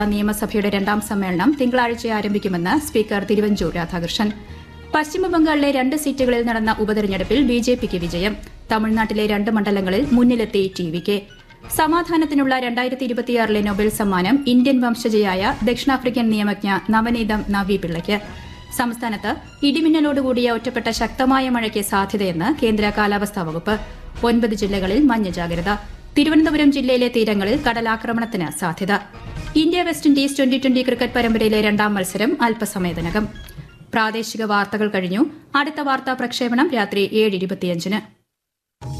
നിയമസഭയുടെ രണ്ടാം സമ്മേളനം തിങ്കളാഴ്ച ആരംഭിക്കുമെന്ന് സ്പീക്കർ തിരുവഞ്ചൂർ രാധാകൃഷ്ണൻ പശ്ചിമബംഗാളിലെ രണ്ട് സീറ്റുകളിൽ നടന്ന ഉപതെരഞ്ഞെടുപ്പിൽ ബി ജെ പിക്ക് വിജയം തമിഴ്നാട്ടിലെ രണ്ട് മണ്ഡലങ്ങളിൽ മുന്നിലെത്തി ടി വി കെ സമാധാനത്തിനുള്ള രണ്ടായിരത്തി ഇരുപത്തിയാറിലെ നൊബേൽ സമ്മാനം ഇന്ത്യൻ വംശജയായ ദക്ഷിണാഫ്രിക്കൻ നിയമജ്ഞ നവനീതം നവി പിള്ളയ്ക്ക് സംസ്ഥാനത്ത് ഇടിമിന്നലോടുകൂടിയ ഒറ്റപ്പെട്ട ശക്തമായ മഴയ്ക്ക് സാധ്യതയെന്ന് കേന്ദ്ര കാലാവസ്ഥാ വകുപ്പ് ഒൻപത് ജില്ലകളിൽ മഞ്ഞ ജാഗ്രത തിരുവനന്തപുരം ജില്ലയിലെ തീരങ്ങളിൽ കടലാക്രമണത്തിന് സാധ്യത India West Indies twenty twenty cricket പരമ്പരയിലെ രണ്ടാം മത്സരം അല്പസമയത്തിനകം പ്രാദേശിക വാർത്തകൾ കഴിഞ്ഞു അടുത്ത വാർത്താ പ്രക്ഷേപണം രാത്രി ഏഴ് ഇരുപത്തിയഞ്ചിന്